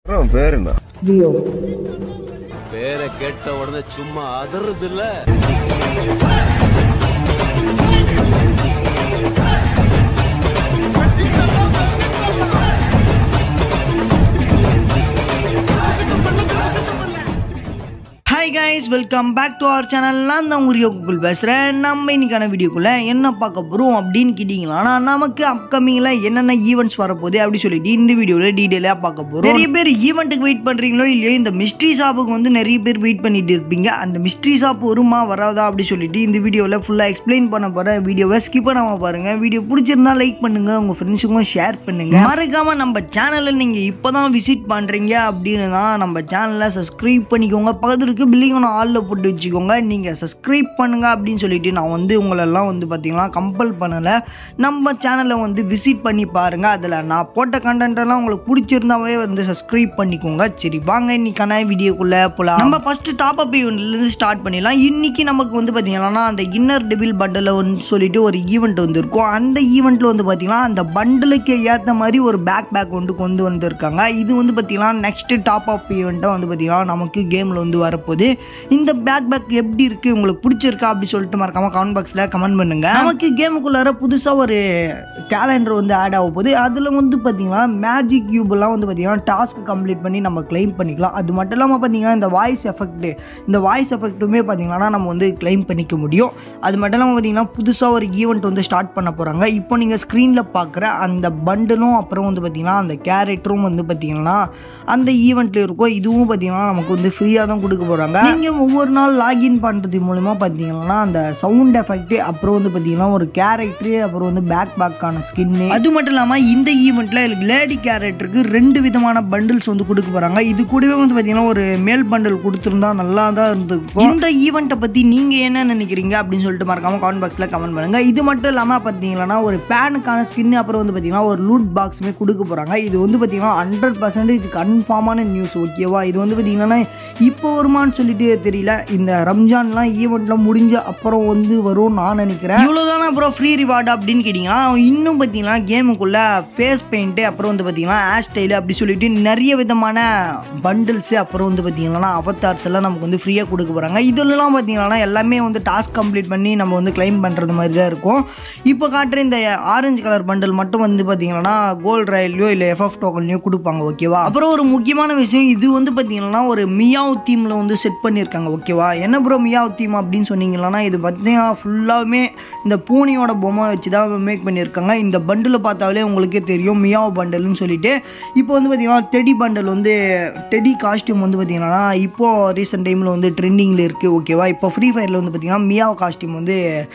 அவன் பேர் என்ன லியோ பேரை கேட்ட உடனே சும்மா அதறது இல்ல hi guys welcome back to our channel நான் தான் உரிய கூகுள் பேசுகிறேன் நம்ம இன்னைக்கான வீடியோக்குள்ளே என்ன பார்க்க போகிறோம் அப்படின்னு கேட்டிங்களா நமக்கு அப்கமிங்கில் என்னென்ன ஈவெண்ட்ஸ் வரப்போகுது அப்படி சொல்லிட்டு இந்த வீடியோவில் டீட்டெயிலாக பார்க்க போகிறோம் நிறைய பேர் ஈவெண்ட்டுக்கு வெயிட் பண்ணுறீங்களோ இல்லையோ இந்த மிஸ்ட்ரி ஷாப்புக்கு வந்து நிறைய பேர் வெயிட் பண்ணிட்டு இருப்பீங்க அந்த மிஸ்ட்ரி ஷாப் வருமா வராதா அப்படி சொல்லிட்டு இந்த வீடியோவில் ஃபுல்லாக எக்ஸ்பிளைன் பண்ண போகிறேன் வீடியோவை ஸ்கிப் பண்ணாமல் பாருங்கள் வீடியோ பிடிச்சிருந்தா லைக் பண்ணுங்கள் உங்கள் ஃப்ரெண்ட்ஸுக்கும் ஷேர் பண்ணுங்கள் மறக்காமல் நம்ம சேனலில் நீங்கள் இப்போ தான் விசிட் பண்ணுறீங்க அப்படின்னு தான் நம்ம சேனலை சப்ஸ்கிரைப் பண்ணிக்கோங்க பக்கத்தில் இருக்க பில்லிங் ஆளில் போட்டு வச்சுக்கோங்க நீங்கள் சப்ஸ்கிரைப் பண்ணுங்க அப்படின்னு சொல்லிட்டு நான் வந்து உங்களெல்லாம் வந்து பார்த்தீங்கன்னா கம்பல் பண்ணலை நம்ம சேனலை வந்து விசிட் பண்ணி பாருங்கள் அதில் நான் போட்ட கண்டென்ட்டெல்லாம் உங்களுக்கு பிடிச்சிருந்தாவே வந்து சப்ஸ்கிரைப் பண்ணிக்கோங்க சரி வாங்க இன்னைக்கான வீடியோக்குள்ளே போகலாம் நம்ம ஃபஸ்ட்டு டாப் அப் ஈவெண்ட்லேருந்து ஸ்டார்ட் பண்ணிடலாம் இன்னைக்கு நமக்கு வந்து பார்த்தீங்கன்னா அந்த இன்னர் டெபிள் பண்டலில் வந்து சொல்லிட்டு ஒரு ஈவெண்ட் வந்திருக்கும் அந்த ஈவெண்ட்டில் வந்து பார்த்தீங்கன்னா அந்த பண்டலுக்கு ஏற்ற மாதிரி ஒரு பேக் பேக் வந்து கொண்டு வந்திருக்காங்க இது வந்து பார்த்தீங்கன்னா நெக்ஸ்ட் டாப் அப் ஈவெண்ட்டாக வந்து பார்த்தீங்கன்னா நமக்கு கேமில் வந்து வரப்போகுது இந்த பேக் பேக் எப்படி இருக்குது உங்களுக்கு பிடிச்சிருக்கா அப்படி சொல்லிட்டு மறக்காம கமெண்ட் பாக்ஸில் கமெண்ட் பண்ணுங்க நமக்கு கேமுக்குள்ளார புதுசாக ஒரு கேலண்டர் வந்து ஆட் ஆக போகுது அதில் வந்து பார்த்தீங்கன்னா மேஜிக் கியூப்லாம் வந்து பார்த்தீங்கன்னா டாஸ்க் கம்ப்ளீட் பண்ணி நம்ம கிளைம் பண்ணிக்கலாம் அது மட்டும் இல்லாமல் பார்த்தீங்கன்னா இந்த வாய்ஸ் எஃபெக்ட் இந்த வாய்ஸ் எஃபெக்ட்டுமே பார்த்தீங்கன்னா நம்ம வந்து கிளைம் பண்ணிக்க முடியும் அது மட்டும் இல்லாமல் பார்த்தீங்கன்னா புதுசாக ஒரு ஈவெண்ட் வந்து ஸ்டார்ட் பண்ண போகிறாங்க இப்போ நீங்கள் ஸ்க்ரீனில் பார்க்குற அந்த பண்டலும் அப்புறம் வந்து பார்த்தீங்கன்னா அந்த கேரக்டரும் வந்து பார்த்தீங்கன்னா அந்த ஈவெண்ட்டில் இருக்கும் இதுவும் பார்த்தீங்கன்னா நமக்கு வந்து ஃப்ரீயாக தான் கொடுக்க போகிறாங்க நீங்கள் ஒவ்வொரு நாள் லாகின் பண்ணுறது மூலிமா பார்த்தீங்கன்னா அந்த சவுண்ட் எஃபெக்ட் அப்புறம் வந்து பார்த்தீங்கன்னா ஒரு கேரக்டரு அப்புறம் வந்து பேக் பேக்கான ஸ்கின்னு அது மட்டும் இல்லாமல் இந்த ஈவெண்ட்டில் லேடி கேரக்டருக்கு ரெண்டு விதமான பண்டில்ஸ் வந்து கொடுக்க போகிறாங்க இது கூடவே வந்து பார்த்தீங்கன்னா ஒரு மேல் பண்டில் கொடுத்துருந்தா நல்லா தான் இருந்திருக்கும் இந்த ஈவெண்ட்டை பற்றி நீங்கள் என்ன நினைக்கிறீங்க அப்படின்னு சொல்லிட்டு மறக்காம கமெண்ட் பாக்ஸில் கமெண்ட் பண்ணுங்கள் இது மட்டும் இல்லாமல் பார்த்தீங்கன்னா ஒரு பேனுக்கான ஸ்கின் அப்புறம் வந்து பார்த்தீங்கன்னா ஒரு லூட் பாக்ஸுமே கொடுக்க போகிறாங்க இது வந்து பார்த்தீங்கன்னா ஹண்ட்ரட் பர்சன்டேஜ் கன்ஃபார்மான நியூஸ் ஓகேவா இது வந்து பார்த்தீங்கன்னா இப்போ வருமான்னு சொல்லிட்டு தெரியல இந்த ரம்ஜான்லாம் ஈவெண்ட்லாம் முடிஞ்ச அப்புறம் வந்து வரும் நான் நினைக்கிறேன் இவ்வளோதானே அப்புறம் ஃப்ரீ ரிவார்டு அப்படின்னு கேட்டிங்கன்னா இன்னும் பார்த்தீங்கன்னா கேமுக்குள்ளே ஃபேஸ் பெயிண்ட்டு அப்புறம் வந்து பார்த்தீங்கன்னா ஹேர் ஸ்டைலு அப்படி சொல்லிட்டு நிறைய விதமான பண்டில்ஸு அப்புறம் வந்து பார்த்தீங்கன்னா அவத்தார்ஸ் எல்லாம் நமக்கு வந்து ஃப்ரீயாக கொடுக்க போகிறாங்க இதெல்லாம் பார்த்தீங்கன்னா எல்லாமே வந்து டாஸ்க் கம்ப்ளீட் பண்ணி நம்ம வந்து கிளைம் பண்ணுறது மாதிரி தான் இருக்கும் இப்போ காட்டுற இந்த ஆரஞ்சு கலர் பண்டில் மட்டும் வந்து பார்த்தீங்கன்னா கோல்ட் ரயில்லையோ இல்லை எஃப்எஃப் டோக்கன்லையோ கொடுப்பாங்க ஓகேவா அப்புறம் ஒரு முக்கியமான விஷயம் இது வந்து பார்த்தீங்கன்னா ஒரு மியாவ் தீமில் வந்து செட் பண்ணியிருக்காங்க ஓகேவா என்ன ப்ரோ மியாவ் தீம் அப்படின்னு சொன்னீங்கன்னா இது பார்த்தீங்கன்னா ஃபுல்லாகவே இந்த பூனையோட பொம்மை வச்சு தான் மேக் பண்ணியிருக்காங்க இந்த பண்டில் பார்த்தாலே உங்களுக்கே தெரியும் மியாவ் பண்டல்னு சொல்லிட்டு இப்போ வந்து பார்த்தீங்கன்னா டெடி பண்டல் வந்து டெடி காஸ்டியூம் வந்து பார்த்தீங்கன்னா இப்போ ரீசெண்ட் டைமில் வந்து ட்ரெண்டிங்கில் இருக்குது ஓகேவா இப்போ ஃப்ரீ ஃபயரில் வந்து பார்த்தீங்கன்னா மியாவ் காஸ்டியூம் வந்து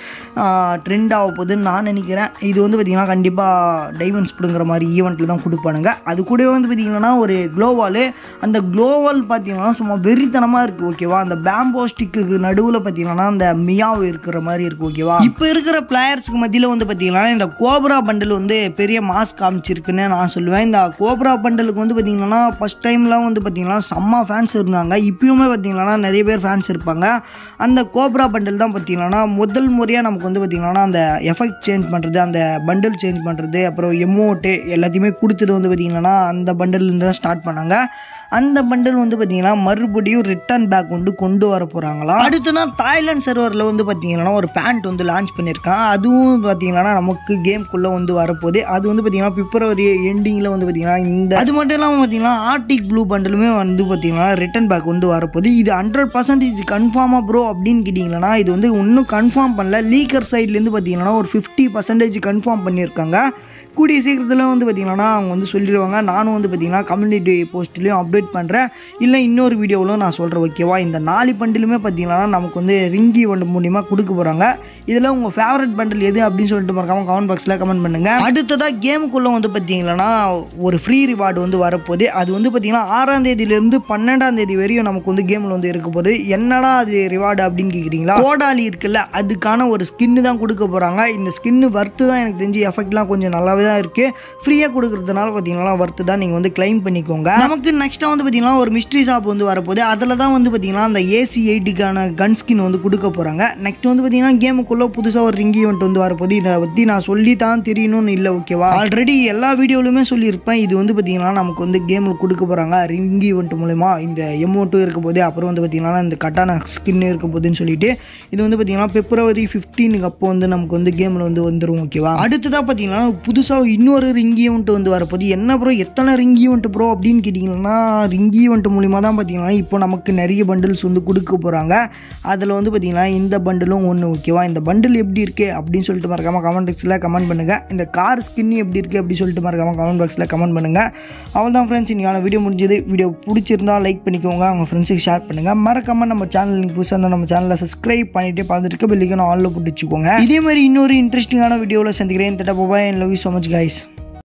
ட்ரெண்ட் ஆக போகுதுன்னு நான் நினைக்கிறேன் இது வந்து பார்த்தீங்கன்னா கண்டிப்பாக டைமண்ட்ஸ் பிடுங்குற மாதிரி ஈவெண்ட்டில் தான் கொடுப்பானுங்க அது கூடவே வந்து பார்த்தீங்கன்னா ஒரு க்ளோவால் அந்த க்ளோவால் பார்த்தீங்கன்னா சும்மா வெறித்தனமாக இருக்குது ஓகேவா அந்த பேம்போ ஸ்டிக்கு நடுவில் பார்த்தீங்கன்னா அந்த மியாவ் இருக்கிற மாதிரி இருக்குது ஓகேவா இப்போ இருக்கிற பிளேயர்ஸ்க்கு மத்தியில் வந்து பார்த்தீங்கன்னா இந்த கோப்ரா பண்டல் வந்து பெரிய மாஸ் காமிச்சிருக்குன்னு நான் சொல்லுவேன் இந்த கோப்ரா பண்டலுக்கு வந்து பார்த்தீங்கன்னா ஃபஸ்ட் டைம்லாம் வந்து பார்த்தீங்கன்னா செம்ம ஃபேன்ஸ் இருந்தாங்க இப்பயுமே பார்த்தீங்கன்னா நிறைய பேர் ஃபேன்ஸ் இருப்பாங்க அந்த கோப்ரா பண்டல் தான் பார்த்தீங்கன்னா முதல் முறையாக நமக்கு வந்து பார்த்தீங்கன்னா அந்த எஃபெக்ட் சேஞ்ச் பண்ணுறது அந்த பண்டல் சேஞ்ச் பண்ணுறது அப்புறம் எமோட்டு எல்லாத்தையுமே கொடுத்தது வந்து பார்த்தீங்கன்னா அந்த பண்டல்லேருந்து தான் ஸ்டார்ட் பண்ணாங்க அந்த பண்டல் வந்து பார்த்தீங்கன்னா மறுபடியும் ரிட்டர்ன் பேக் வந்து கொண்டு வர போகிறாங்களாம் அடுத்து தான் தாய்லாந்து சர்வரில் வந்து பார்த்தீங்கன்னா ஒரு பேண்ட் வந்து லான்ச் பண்ணியிருக்கான் அதுவும் பார்த்தீங்கன்னா நமக்கு கேம்குள்ளே வந்து வரப்போகுது அது வந்து பார்த்தீங்கன்னா பிப்ரவரி எண்டிங்கில் வந்து பார்த்தீங்கன்னா இந்த அது மட்டும் இல்லாமல் பார்த்தீங்கன்னா ஆர்டிக் ப்ளூ பண்டலுமே வந்து பார்த்தீங்கன்னா ரிட்டர்ன் பேக் வந்து வரப்போகுது இது ஹண்ட்ரட் பர்சன்டேஜ் கன்ஃபார்மாக ப்ரோ அப்படின்னு கேட்டிங்கன்னா இது வந்து இன்னும் கன்ஃபார்ம் பண்ணல லீக்கர் சைட்லேருந்து பார்த்தீங்கன்னா ஒரு ஃபிஃப்டி பர்சன்டேஜ் கன்ஃபார்ம் பண்ணியிருக்காங்க கூடிய சீக்கிரத்தில் வந்து பார்த்திங்கன்னா அவங்க வந்து சொல்லிடுவாங்க நானும் வந்து பார்த்திங்கன்னா கம்யூனிட்டி போஸ்ட்லேயும் அப்டேட் பண்ணுறேன் இல்லை இன்னொரு வீடியோவிலும் நான் சொல்கிறேன் ஓகேவா இந்த நாலு பண்டிலுமே பார்த்திங்கன்னா நமக்கு வந்து ரிங்கி வண்டு மூலியமாக கொடுக்க போகிறாங்க இதில் உங்கள் ஃபேவரட் பண்டில் எது அப்படின்னு சொல்லிட்டு மறக்காமல் கமெண்ட் பாக்ஸில் கமெண்ட் பண்ணுங்கள் அடுத்ததாக கேமுக்குள்ளே வந்து பார்த்தீங்கன்னா ஒரு ஃப்ரீ ரிவார்டு வந்து வரப்போகுது அது வந்து பார்த்திங்கன்னா ஆறாம் தேதியிலேருந்து பன்னெண்டாம் தேதி வரையும் நமக்கு வந்து கேமில் வந்து இருக்க போகுது என்னடா அது ரிவார்டு அப்படின்னு கேட்குறீங்களா கோடாலி இருக்குல்ல அதுக்கான ஒரு ஸ்கின்னு தான் கொடுக்க போகிறாங்க இந்த ஸ்கின்னு வர்த்து தான் எனக்கு தெரிஞ்சு எஃபெக்ட்லாம் கொஞ்சம் நல்லாவே தான் இருக்குது ஃப்ரீயாக கொடுக்குறதுனால பார்த்தீங்கன்னா ஒர்த்து தான் நீங்கள் வந்து க்ளைம் பண்ணிக்கோங்க நமக்கு நெக்ஸ்ட்டாக வந்து பார்த்தீங்கன்னா ஒரு மிஸ்ட்ரி ஷாப் வந்து வரப்போகுது அதில் தான் வந்து பார்த்தீங்கன்னா அந்த ஏசி எயிட்டுக்கான கன் ஸ்கின் வந்து கொடுக்க போகிறாங்க நெக்ஸ்ட் வந்து பார்த்தீங்கன்னா கேமுக்குள்ளே புதுசாக ஒரு ரிங் ஈவெண்ட் வந்து வரப்போகுது இதை பற்றி நான் சொல்லி தான் தெரியணும்னு இல்லை ஓகேவா ஆல்ரெடி எல்லா வீடியோலையுமே சொல்லியிருப்பேன் இது வந்து பார்த்தீங்கன்னா நமக்கு வந்து கேமில் கொடுக்க போகிறாங்க ரிங் ஈவெண்ட் மூலயமா இந்த எமௌண்ட்டும் இருக்க போது அப்புறம் வந்து பார்த்தீங்கன்னா இந்த கட்டான ஸ்கின் இருக்க போகுதுன்னு சொல்லிட்டு இது வந்து பார்த்தீங்கன்னா பிப்ரவரி ஃபிஃப்டீனுக்கு அப்போ வந்து நமக்கு வந்து கேமில் வந்து வந்துடும் ஓகேவா அடுத்ததாக பார்த்தீங்கன்னா புதுசாக இன்னொரு ரிங் ஈவெண்ட் வந்து வரப்போகுது என்ன ப்ரோ எத்தனை ரிங் ஈவெண்ட் ப்ரோ அப்படின்னு கேட்டிங்கன்னா ரிங் ஈவெண்ட் மூலிமா தான் பார்த்தீங்கன்னா இப்போ நமக்கு நிறைய பண்டில்ஸ் வந்து கொடுக்க போகிறாங்க அதில் வந்து பார்த்தீங்கன்னா இந்த பண்டிலும் ஒன்று ஓகேவா இந்த பண்டில் எப்படி இருக்குது அப்படின்னு சொல்லிட்டு மறக்காமல் கமெண்ட் பாக்ஸில் கமெண்ட் பண்ணுங்கள் இந்த கார் ஸ்கின் எப்படி இருக்குது அப்படி சொல்லிட்டு மறக்காமல் கமெண்ட் பாக்ஸில் கமெண்ட் பண்ணுங்கள் அவள் தான் ஃப்ரெண்ட்ஸ் இன்றைக்கான வீடியோ முடிஞ்சது வீடியோ பிடிச்சிருந்தா லைக் பண்ணிக்கோங்க அவங்க ஃப்ரெண்ட்ஸுக்கு ஷேர் பண்ணுங்கள் மறக்காமல் நம்ம சேனல் லிங்க் புதுசாக இருந்தால் நம்ம சேனலை சப்ஸ்கிரைப் பண்ணிட்டு பார்த்துட்டு பெல்லிக்கணும் ஆளில் போட்டு வச்சுக்கோங்க இதே மாதிரி இன்னொரு இன்ட்ரெஸ்டிங்கான வீடியோவில் சந்திக்கிறேன் தட்டா bye love you so much guys